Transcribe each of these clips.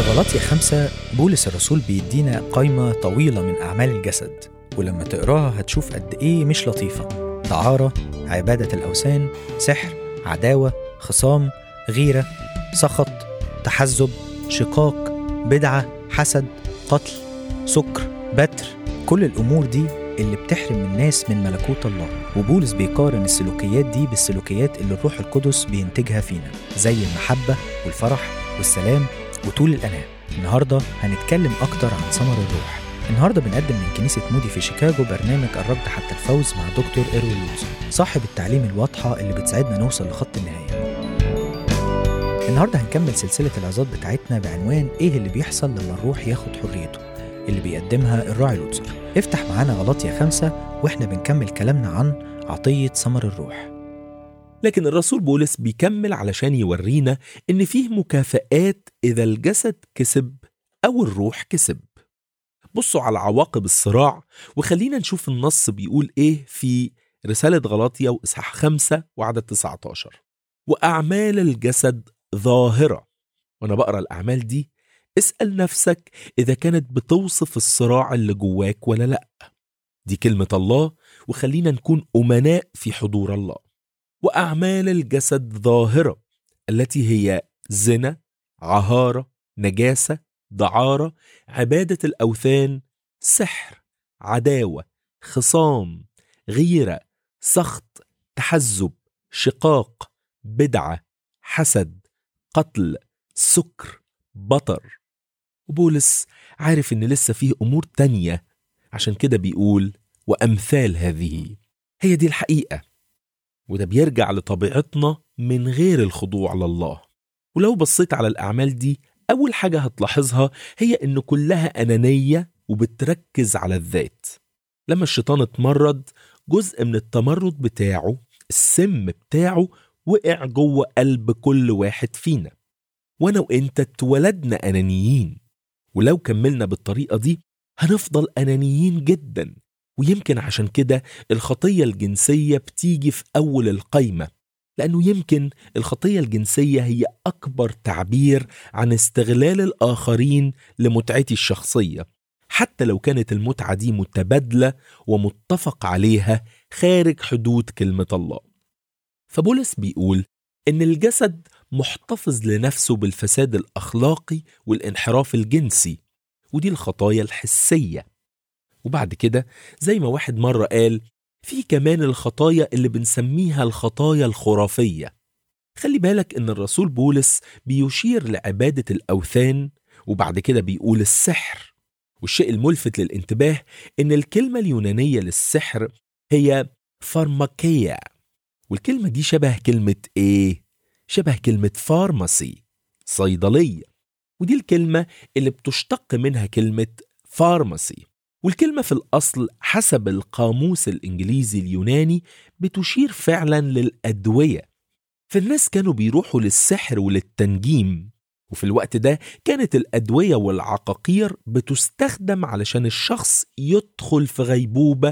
غلطية خمسة بولس الرسول بيدينا قائمة طويلة من أعمال الجسد ولما تقراها هتشوف قد إيه مش لطيفة دعارة عبادة الأوثان سحر عداوة خصام غيرة سخط تحزب شقاق بدعة حسد قتل سكر بتر كل الأمور دي اللي بتحرم الناس من ملكوت الله وبولس بيقارن السلوكيات دي بالسلوكيات اللي الروح القدس بينتجها فينا زي المحبة والفرح والسلام وطول الأناة النهاردة هنتكلم أكتر عن ثمر الروح النهارده بنقدم من كنيسة مودي في شيكاغو برنامج الركض حتى الفوز مع دكتور إيروين لوزر صاحب التعليم الواضحة اللي بتساعدنا نوصل لخط النهاية النهارده هنكمل سلسلة العظات بتاعتنا بعنوان إيه اللي بيحصل لما الروح ياخد حريته اللي بيقدمها الراعي لوتسر افتح معانا غلطية خمسة واحنا بنكمل كلامنا عن عطية ثمر الروح لكن الرسول بولس بيكمل علشان يورينا إن فيه مكافآت إذا الجسد كسب أو الروح كسب بصوا على عواقب الصراع وخلينا نشوف النص بيقول إيه في رسالة غلاطيا وإصحاح خمسة وعدد 19 وأعمال الجسد ظاهرة وأنا بقرأ الأعمال دي اسأل نفسك إذا كانت بتوصف الصراع اللي جواك ولا لأ دي كلمة الله وخلينا نكون أمناء في حضور الله وأعمال الجسد ظاهرة التي هي زنا عهارة نجاسة دعارة عبادة الأوثان سحر عداوة خصام غيرة سخط تحزب شقاق بدعة حسد قتل سكر بطر وبولس عارف ان لسه فيه امور تانية عشان كده بيقول وامثال هذه هي دي الحقيقه وده بيرجع لطبيعتنا من غير الخضوع لله ولو بصيت على الاعمال دي اول حاجه هتلاحظها هي ان كلها انانيه وبتركز على الذات لما الشيطان اتمرد جزء من التمرد بتاعه السم بتاعه وقع جوه قلب كل واحد فينا وانا وانت اتولدنا انانيين ولو كملنا بالطريقه دي هنفضل انانيين جدا ويمكن عشان كده الخطيه الجنسيه بتيجي في اول القايمه لانه يمكن الخطيه الجنسيه هي اكبر تعبير عن استغلال الاخرين لمتعتي الشخصيه حتى لو كانت المتعه دي متبادله ومتفق عليها خارج حدود كلمه الله فبولس بيقول ان الجسد محتفظ لنفسه بالفساد الاخلاقي والانحراف الجنسي ودي الخطايا الحسيه وبعد كده زي ما واحد مره قال في كمان الخطايا اللي بنسميها الخطايا الخرافيه خلي بالك ان الرسول بولس بيشير لعباده الاوثان وبعد كده بيقول السحر والشيء الملفت للانتباه ان الكلمه اليونانيه للسحر هي فارماكيا والكلمه دي شبه كلمه ايه شبه كلمة فارماسي صيدلية ودي الكلمة اللي بتشتق منها كلمة فارماسي والكلمة في الأصل حسب القاموس الإنجليزي اليوناني بتشير فعلا للأدوية فالناس كانوا بيروحوا للسحر وللتنجيم وفي الوقت ده كانت الأدوية والعقاقير بتستخدم علشان الشخص يدخل في غيبوبة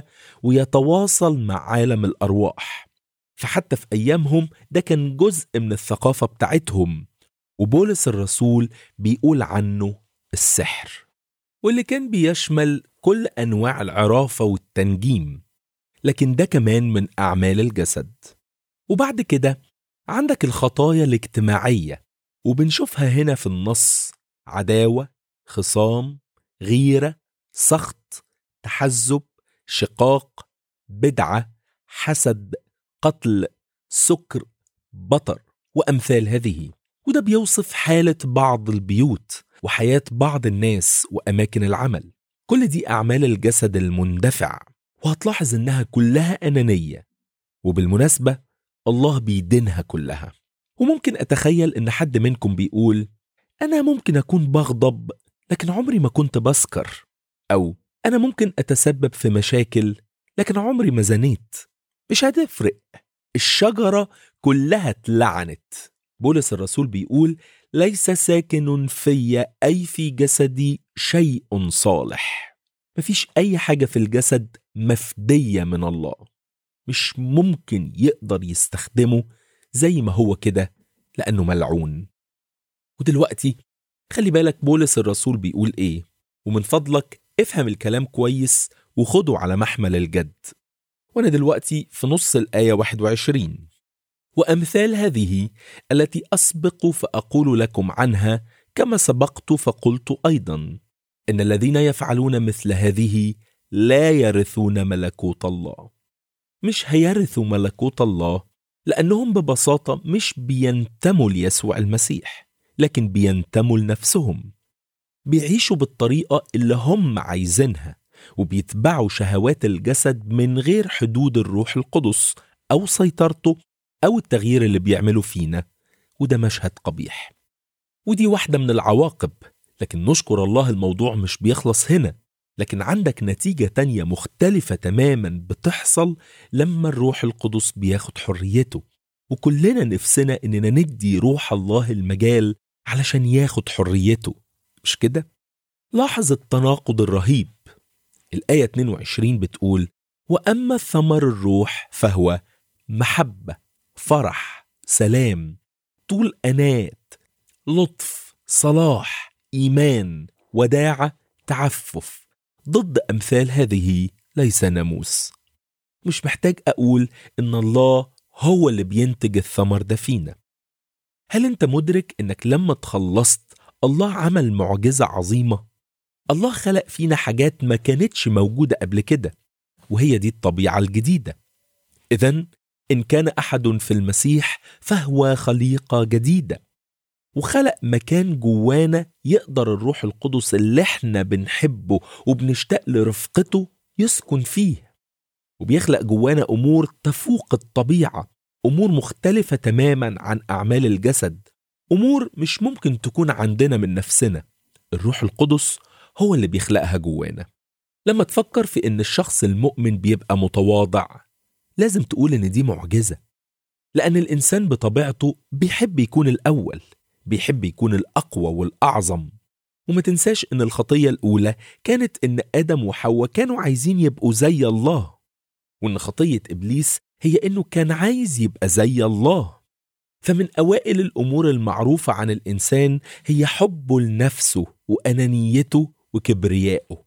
ويتواصل مع عالم الأرواح فحتى في أيامهم ده كان جزء من الثقافة بتاعتهم وبولس الرسول بيقول عنه السحر واللي كان بيشمل كل أنواع العرافة والتنجيم لكن ده كمان من أعمال الجسد وبعد كده عندك الخطايا الاجتماعية وبنشوفها هنا في النص عداوة خصام غيرة سخط تحزب شقاق بدعة حسد قتل سكر بطر وامثال هذه وده بيوصف حاله بعض البيوت وحياه بعض الناس واماكن العمل كل دي اعمال الجسد المندفع وهتلاحظ انها كلها انانيه وبالمناسبه الله بيدينها كلها وممكن اتخيل ان حد منكم بيقول انا ممكن اكون بغضب لكن عمري ما كنت بسكر او انا ممكن اتسبب في مشاكل لكن عمري ما زنيت مش هتفرق الشجرة كلها اتلعنت بولس الرسول بيقول ليس ساكن في أي في جسدي شيء صالح مفيش أي حاجة في الجسد مفدية من الله مش ممكن يقدر يستخدمه زي ما هو كده لأنه ملعون ودلوقتي خلي بالك بولس الرسول بيقول ايه ومن فضلك افهم الكلام كويس وخده على محمل الجد وانا دلوقتي في نص الآية 21 وأمثال هذه التي أسبق فأقول لكم عنها كما سبقت فقلت أيضا إن الذين يفعلون مثل هذه لا يرثون ملكوت الله مش هيرثوا ملكوت الله لأنهم ببساطة مش بينتموا ليسوع المسيح لكن بينتموا لنفسهم بيعيشوا بالطريقة اللي هم عايزينها وبيتبعوا شهوات الجسد من غير حدود الروح القدس أو سيطرته أو التغيير اللي بيعمله فينا وده مشهد قبيح ودي واحدة من العواقب لكن نشكر الله الموضوع مش بيخلص هنا لكن عندك نتيجة تانية مختلفة تماما بتحصل لما الروح القدس بياخد حريته وكلنا نفسنا إننا ندي روح الله المجال علشان ياخد حريته مش كده؟ لاحظ التناقض الرهيب الآية 22 بتقول وأما ثمر الروح فهو محبة فرح سلام طول أنات لطف صلاح إيمان وداعة تعفف ضد أمثال هذه ليس ناموس مش محتاج أقول إن الله هو اللي بينتج الثمر ده فينا هل أنت مدرك إنك لما تخلصت الله عمل معجزة عظيمة الله خلق فينا حاجات ما كانتش موجودة قبل كده وهي دي الطبيعة الجديدة إذا إن كان أحد في المسيح فهو خليقة جديدة وخلق مكان جوانا يقدر الروح القدس اللي احنا بنحبه وبنشتاق لرفقته يسكن فيه وبيخلق جوانا أمور تفوق الطبيعة أمور مختلفة تماما عن أعمال الجسد أمور مش ممكن تكون عندنا من نفسنا الروح القدس هو اللي بيخلقها جوانا لما تفكر في إن الشخص المؤمن بيبقى متواضع لازم تقول إن دي معجزة لأن الإنسان بطبيعته بيحب يكون الأول بيحب يكون الأقوى والأعظم وما تنساش إن الخطية الأولى كانت إن آدم وحواء كانوا عايزين يبقوا زي الله وإن خطية إبليس هي إنه كان عايز يبقى زي الله فمن أوائل الأمور المعروفة عن الإنسان هي حبه لنفسه وأنانيته وكبريائه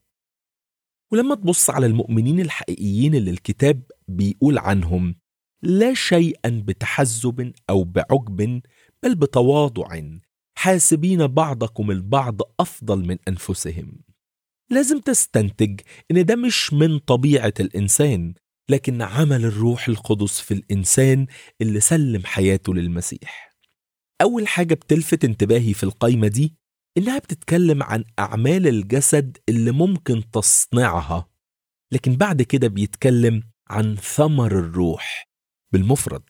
ولما تبص على المؤمنين الحقيقيين اللي الكتاب بيقول عنهم لا شيئا بتحزب أو بعجب بل بتواضع حاسبين بعضكم البعض أفضل من أنفسهم لازم تستنتج إن ده مش من طبيعة الإنسان لكن عمل الروح القدس في الإنسان اللي سلم حياته للمسيح أول حاجة بتلفت انتباهي في القايمة دي إنها بتتكلم عن أعمال الجسد اللي ممكن تصنعها لكن بعد كده بيتكلم عن ثمر الروح بالمفرد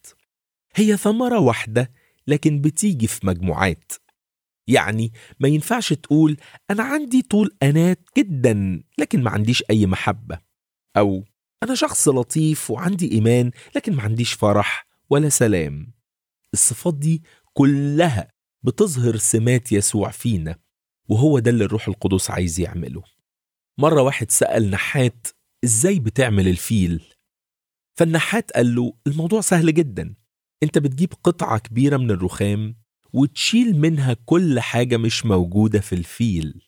هي ثمرة واحدة لكن بتيجي في مجموعات يعني ما ينفعش تقول أنا عندي طول أنات جدا لكن ما عنديش أي محبة أو أنا شخص لطيف وعندي إيمان لكن ما عنديش فرح ولا سلام الصفات دي كلها بتظهر سمات يسوع فينا وهو ده اللي الروح القدس عايز يعمله مرة واحد سأل نحات إزاي بتعمل الفيل فالنحات قال له الموضوع سهل جدا انت بتجيب قطعة كبيرة من الرخام وتشيل منها كل حاجة مش موجودة في الفيل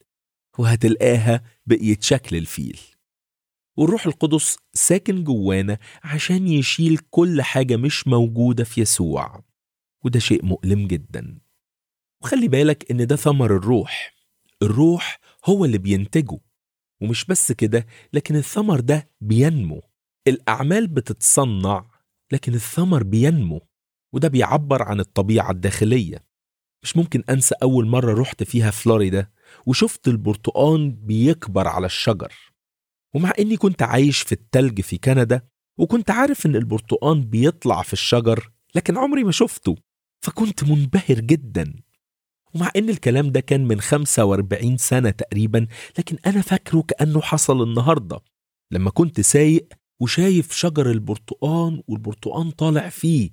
وهتلقاها بقيت شكل الفيل والروح القدس ساكن جوانا عشان يشيل كل حاجة مش موجودة في يسوع وده شيء مؤلم جدا وخلي بالك ان ده ثمر الروح الروح هو اللي بينتجه ومش بس كده لكن الثمر ده بينمو الأعمال بتتصنع لكن الثمر بينمو وده بيعبر عن الطبيعة الداخلية مش ممكن أنسى أول مرة رحت فيها فلوريدا وشفت البرتقان بيكبر على الشجر ومع إني كنت عايش في التلج في كندا وكنت عارف إن البرتقان بيطلع في الشجر لكن عمري ما شفته فكنت منبهر جدا ومع إن الكلام ده كان من 45 سنة تقريبا لكن أنا فاكره كأنه حصل النهاردة لما كنت سايق وشايف شجر البرتقان والبرتقان طالع فيه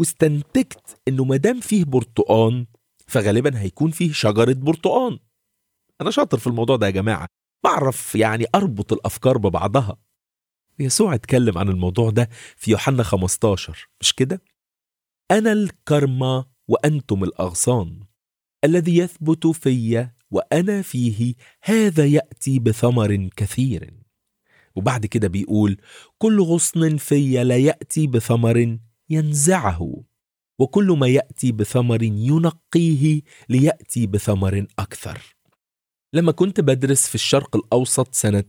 واستنتجت انه مادام فيه برتقان فغالبا هيكون فيه شجرة برتقان انا شاطر في الموضوع ده يا جماعة بعرف يعني اربط الافكار ببعضها يسوع اتكلم عن الموضوع ده في يوحنا 15 مش كده انا الكرمة وانتم الاغصان الذي يثبت في وأنا فيه هذا يأتي بثمر كثير وبعد كده بيقول كل غصن في لا يأتي بثمر ينزعه وكل ما يأتي بثمر ينقيه ليأتي بثمر أكثر لما كنت بدرس في الشرق الأوسط سنة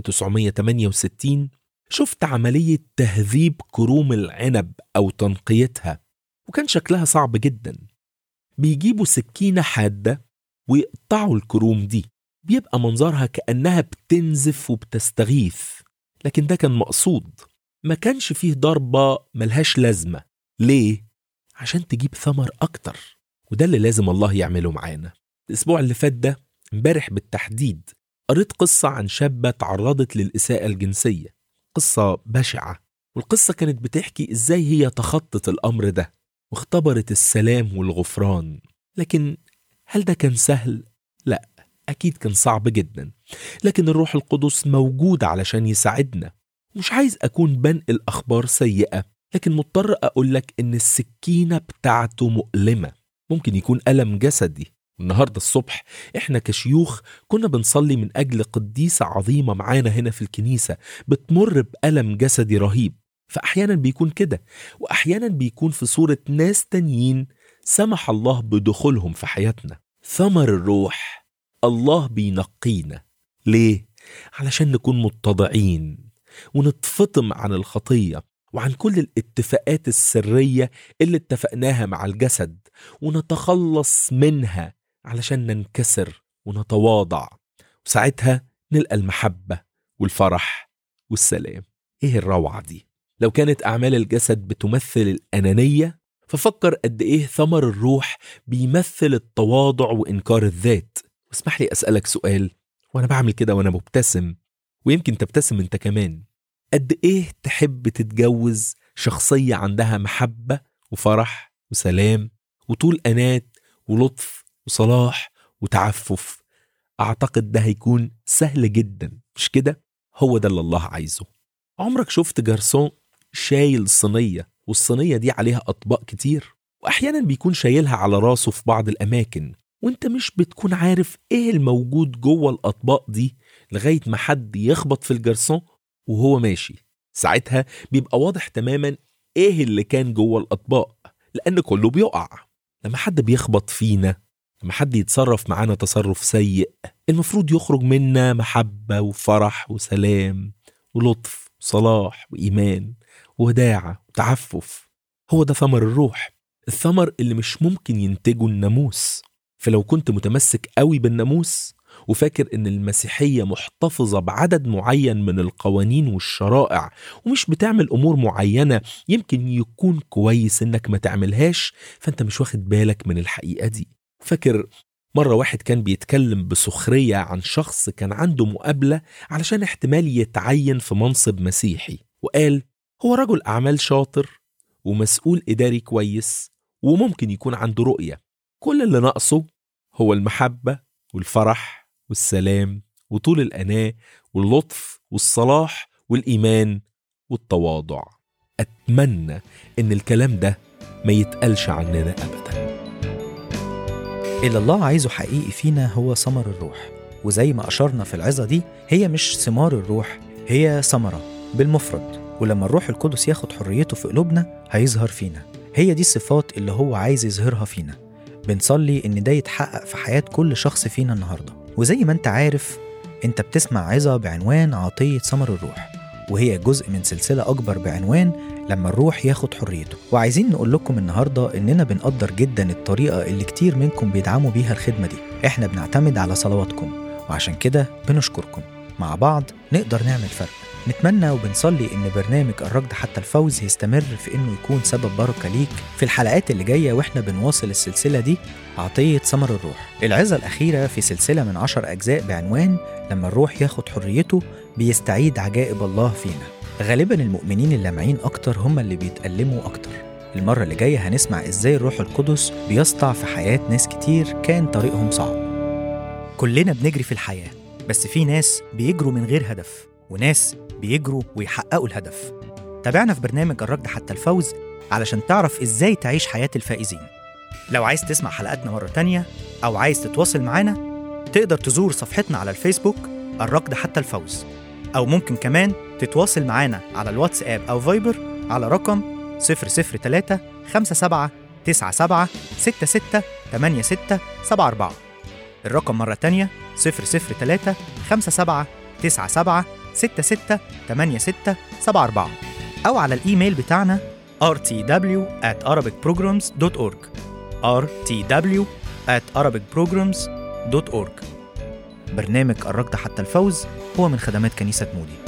1968 شفت عملية تهذيب كروم العنب أو تنقيتها وكان شكلها صعب جدا بيجيبوا سكينة حادة ويقطعوا الكروم دي بيبقى منظرها كأنها بتنزف وبتستغيث لكن ده كان مقصود ما كانش فيه ضربة ملهاش لازمة ليه؟ عشان تجيب ثمر أكتر وده اللي لازم الله يعمله معانا الأسبوع اللي فات ده امبارح بالتحديد قريت قصة عن شابة تعرضت للإساءة الجنسية قصة بشعة والقصة كانت بتحكي إزاي هي تخطت الأمر ده واختبرت السلام والغفران لكن هل ده كان سهل؟ لا أكيد كان صعب جدا لكن الروح القدس موجود علشان يساعدنا مش عايز أكون بنقل أخبار سيئة لكن مضطر أقول لك إن السكينة بتاعته مؤلمة ممكن يكون ألم جسدي النهاردة الصبح إحنا كشيوخ كنا بنصلي من أجل قديسة عظيمة معانا هنا في الكنيسة بتمر بألم جسدي رهيب فأحيانا بيكون كده وأحيانا بيكون في صورة ناس تانيين سمح الله بدخولهم في حياتنا ثمر الروح الله بينقينا ليه؟ علشان نكون متضعين ونتفطم عن الخطية وعن كل الاتفاقات السرية اللي اتفقناها مع الجسد ونتخلص منها علشان ننكسر ونتواضع وساعتها نلقى المحبة والفرح والسلام ايه الروعة دي لو كانت أعمال الجسد بتمثل الأنانية ففكر قد إيه ثمر الروح بيمثل التواضع وإنكار الذات واسمح لي أسألك سؤال وأنا بعمل كده وأنا مبتسم ويمكن تبتسم أنت كمان قد إيه تحب تتجوز شخصية عندها محبة وفرح وسلام وطول أنات ولطف وصلاح وتعفف أعتقد ده هيكون سهل جدا مش كده؟ هو ده اللي الله عايزه عمرك شفت جرسون شايل صينية والصينية دي عليها أطباق كتير وأحيانا بيكون شايلها على راسه في بعض الأماكن وانت مش بتكون عارف ايه الموجود جوه الأطباق دي لغاية ما حد يخبط في الجرسون وهو ماشي ساعتها بيبقى واضح تماما ايه اللي كان جوه الأطباق لأن كله بيقع لما حد بيخبط فينا لما حد يتصرف معانا تصرف سيء المفروض يخرج منا محبة وفرح وسلام ولطف وصلاح وإيمان وداعة وتعفف هو ده ثمر الروح الثمر اللي مش ممكن ينتجه الناموس فلو كنت متمسك قوي بالناموس وفاكر ان المسيحية محتفظة بعدد معين من القوانين والشرائع ومش بتعمل امور معينة يمكن يكون كويس انك ما تعملهاش فانت مش واخد بالك من الحقيقة دي فاكر مرة واحد كان بيتكلم بسخرية عن شخص كان عنده مقابلة علشان احتمال يتعين في منصب مسيحي وقال هو رجل أعمال شاطر ومسؤول إداري كويس وممكن يكون عنده رؤية كل اللي ناقصه هو المحبة والفرح والسلام وطول الأناة واللطف والصلاح والإيمان والتواضع أتمنى إن الكلام ده ما يتقالش عننا أبداً اللي الله عايزه حقيقي فينا هو ثمر الروح وزي ما أشرنا في العظة دي هي مش ثمار الروح هي ثمرة بالمفرد ولما الروح القدس ياخد حريته في قلوبنا هيظهر فينا هي دي الصفات اللي هو عايز يظهرها فينا بنصلي إن ده يتحقق في حياة كل شخص فينا النهاردة وزي ما انت عارف انت بتسمع عظة بعنوان عطية ثمر الروح وهي جزء من سلسلة أكبر بعنوان لما الروح ياخد حريته وعايزين نقول لكم النهاردة إننا بنقدر جدا الطريقة اللي كتير منكم بيدعموا بيها الخدمة دي إحنا بنعتمد على صلواتكم وعشان كده بنشكركم مع بعض نقدر نعمل فرق نتمنى وبنصلي إن برنامج الركض حتى الفوز يستمر في إنه يكون سبب بركة ليك في الحلقات اللي جاية وإحنا بنواصل السلسلة دي عطية ثمر الروح العظة الأخيرة في سلسلة من عشر أجزاء بعنوان لما الروح ياخد حريته بيستعيد عجائب الله فينا غالبا المؤمنين اللامعين أكتر هم اللي بيتألموا أكتر المرة اللي جاية هنسمع إزاي الروح القدس بيسطع في حياة ناس كتير كان طريقهم صعب كلنا بنجري في الحياة بس في ناس بيجروا من غير هدف وناس بيجروا ويحققوا الهدف تابعنا في برنامج الركض حتى الفوز علشان تعرف إزاي تعيش حياة الفائزين لو عايز تسمع حلقاتنا مرة تانية أو عايز تتواصل معانا تقدر تزور صفحتنا على الفيسبوك الركض حتى الفوز أو ممكن كمان تتواصل معانا على الواتساب أو فايبر على رقم 003 57 97 66 86 74 الرقم مرة تانية 003 57 97 66 86 74 أو على الإيميل بتاعنا rtw at arabicprograms.org rtw at arabicprograms.org برنامج الركض حتى الفوز هو من خدمات كنيسة مودي